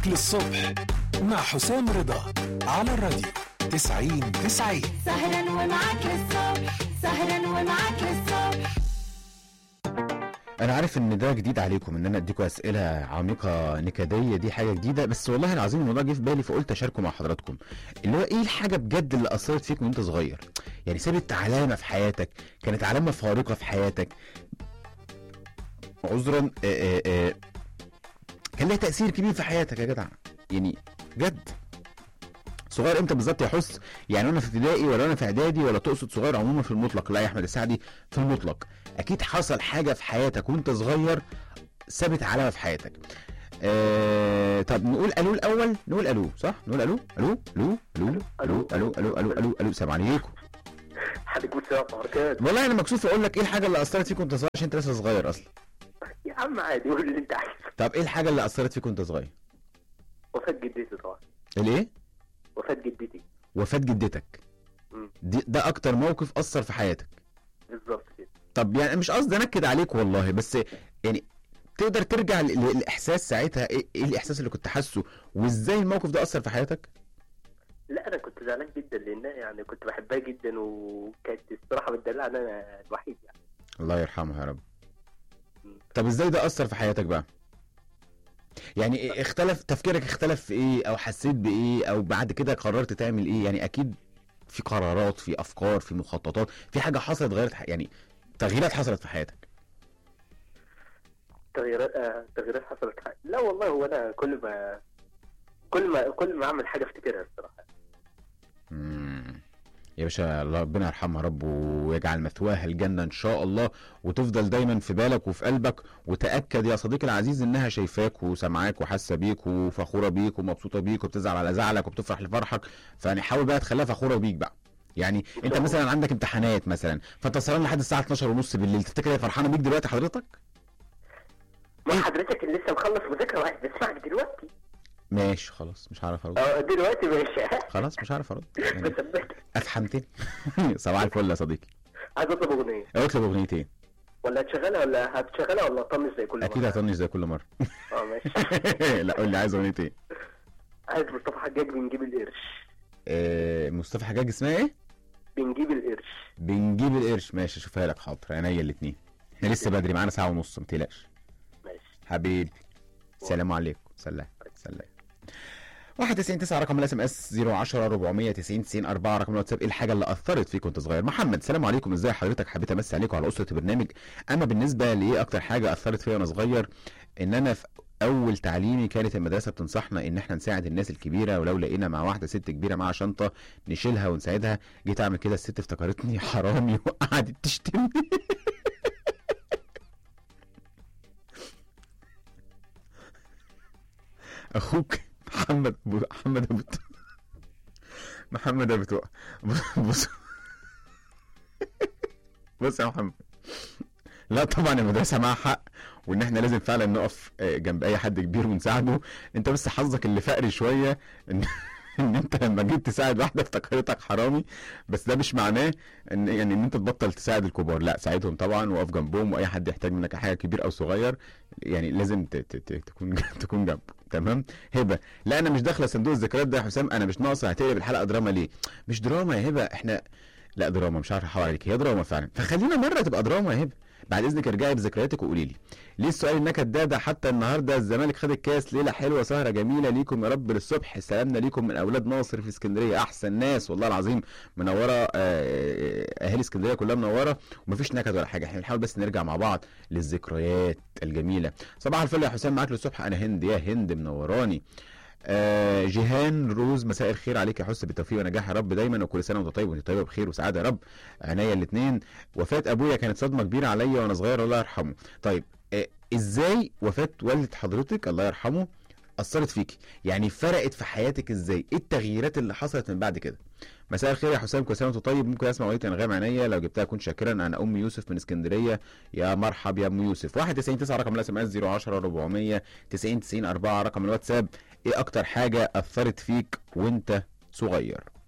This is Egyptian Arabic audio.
للصبح مع حسام رضا على الراديو 90 90 سهرا ومعاك للصبح سهرا ومعاك للصبح انا عارف ان ده جديد عليكم ان انا اديكم اسئله عميقه نكديه دي حاجه جديده بس والله العظيم الموضوع جه في بالي فقلت اشاركه مع حضراتكم اللي هو ايه الحاجه بجد اللي اثرت فيك وانت صغير يعني سابت علامه في حياتك كانت علامه فارقه في حياتك عذرا آه، آه، آه، كان لها تاثير كبير في حياتك يا جدع يعني جد صغير امتى بالظبط يا حس يعني انا في ابتدائي ولا انا في اعدادي ولا تقصد صغير عموما في المطلق لا يا احمد السعدي في المطلق اكيد حصل حاجه في حياتك وانت صغير سابت علامه في حياتك آه طب نقول الو الاول نقول الو صح نقول الو الو الو الو الو الو الو الو الو الو السلام عليكم عليكم السلام وبركاته والله انا مكسوف اقول لك ايه الحاجه اللي اثرت فيك وانت صغير عشان انت لسه صغير اصلا يا عم عادي قول اللي انت عايزه طب ايه الحاجه اللي اثرت فيك وانت صغير وفاة جدتي طبعا الايه وفاة جدتي وفاه جدتك مم. دي ده اكتر موقف اثر في حياتك بالظبط كده طب يعني مش قصدي انكد عليك والله بس يعني تقدر ترجع ل- للاحساس ساعتها ايه إيه الاحساس اللي كنت حاسه وازاي الموقف ده اثر في حياتك لا انا كنت زعلان جدا لان يعني كنت بحبها جدا وكانت الصراحه بتدلع انا الوحيد يعني الله يرحمها يا رب طب ازاي ده اثر في حياتك بقى يعني إيه اختلف تفكيرك اختلف في ايه او حسيت بايه او بعد كده قررت تعمل ايه يعني اكيد في قرارات في افكار في مخططات في حاجه حصلت غيرت ح- يعني تغييرات حصلت في حياتك تغييرات آه تغييرات حصلت لا والله هو انا كل ما كل ما كل ما اعمل حاجه افتكرها الصراحه مم. يا باشا الله ربنا يرحمها يا رب ويجعل مثواها الجنة إن شاء الله وتفضل دايما في بالك وفي قلبك وتأكد يا صديقي العزيز إنها شايفاك وسامعاك وحاسة بيك وفخورة بيك ومبسوطة بيك وبتزعل على زعلك وبتفرح لفرحك فيعني حاول بقى تخليها فخورة بيك بقى يعني انت الله. مثلا عندك امتحانات مثلا فانت سهران لحد الساعه 12 ونص بالليل تفتكر هي فرحانه بيك دلوقتي حضرتك ما حضرتك اللي لسه مخلص مذاكره وقاعد بسمعك دلوقتي ماشي خلاص مش عارف ارد اه دلوقتي ماشي خلاص مش عارف ارد يعني بثبتك افهمتني صباح الفل يا صديقي عايز اطلب اغنيه اطلب اغنيتين ولا هتشغلها ولا هتشغلها ولا هطنش زي كل اكيد مرة؟ هتطنش زي كل مره اه ماشي لا قول لي عايز اغنيتين عايز مصطفى حجاج بنجيب القرش آه، مصطفى حجاج اسمها ايه؟ بنجيب القرش بنجيب القرش ماشي اشوفها لك حاضر عينيا الاثنين احنا لسه بدري معانا ساعه ونص ما تقلقش ماشي حبيبي سلام عليكم سلام سلام 91 9 رقم الاس ام اس 010 490 90 4 رقم الواتساب ايه الحاجه اللي اثرت فيك وانت صغير محمد سلام عليكم ازاي حضرتك حبيت امسي عليكم على اسره البرنامج اما بالنسبه لايه اكتر حاجه اثرت فيا وانا صغير ان انا في اول تعليمي كانت المدرسه بتنصحنا ان احنا نساعد الناس الكبيره ولو لقينا مع واحده ست كبيره معاها شنطه نشيلها ونساعدها جيت اعمل كده الست افتكرتني حرامي وقعدت تشتمني اخوك محمد أبو محمد ابو ت- محمد ابو تقى بص بص يا محمد لا طبعا المدرسه معاها حق وان احنا لازم فعلا نقف آه، جنب اي حد كبير ونساعده انت بس حظك اللي فقري شويه ان ان انت لما جيت تساعد واحده افتكرتك حرامي بس ده مش معناه ان يعني ان انت تبطل تساعد الكبار لا ساعدهم طبعا وقف جنبهم واي حد يحتاج منك حاجه كبير او صغير يعني لازم ت- ت- ت- تكون تكون جنبه تمام هبه لا انا مش داخله صندوق الذكريات ده يا حسام انا مش ناقصه هتقلب الحلقه دراما ليه مش دراما يا هبه احنا لا دراما مش عارف احاول عليك هي دراما فعلا فخلينا مره تبقى دراما يا هبه بعد اذنك ارجعي بذكرياتك وقولي لي ليه السؤال النكد ده ده حتى النهارده الزمالك خد الكاس ليله حلوه سهره جميله ليكم يا رب للصبح سلامنا ليكم من اولاد ناصر في اسكندريه احسن ناس والله العظيم منوره آه، آه، اهالي اسكندريه كلها منوره ومفيش نكد ولا حاجه احنا بنحاول بس نرجع مع بعض للذكريات الجميله صباح الفل يا حسام معاك للصبح انا هند يا هند منوراني آه جيهان روز مساء الخير عليك يا حس بالتوفيق ونجاح يا رب دايما وكل سنه وانت طيب وانت طيبه بخير وسعاده يا رب عينيا الاثنين وفاه ابويا كانت صدمه كبيره عليا وانا صغير الله يرحمه طيب آه ازاي وفاه والد حضرتك الله يرحمه اثرت فيكي يعني فرقت في حياتك ازاي ايه التغييرات اللي حصلت من بعد كده مساء الخير يا حسام كل سنه وانت طيب ممكن اسمع اغنيه انغام عينيا لو جبتها كنت شاكرا انا ام يوسف من اسكندريه يا مرحب يا ام يوسف 91 9 رقم الاس ام اس 010 400 90 90 4 رقم الواتساب ايه اكتر حاجه اثرت فيك وانت صغير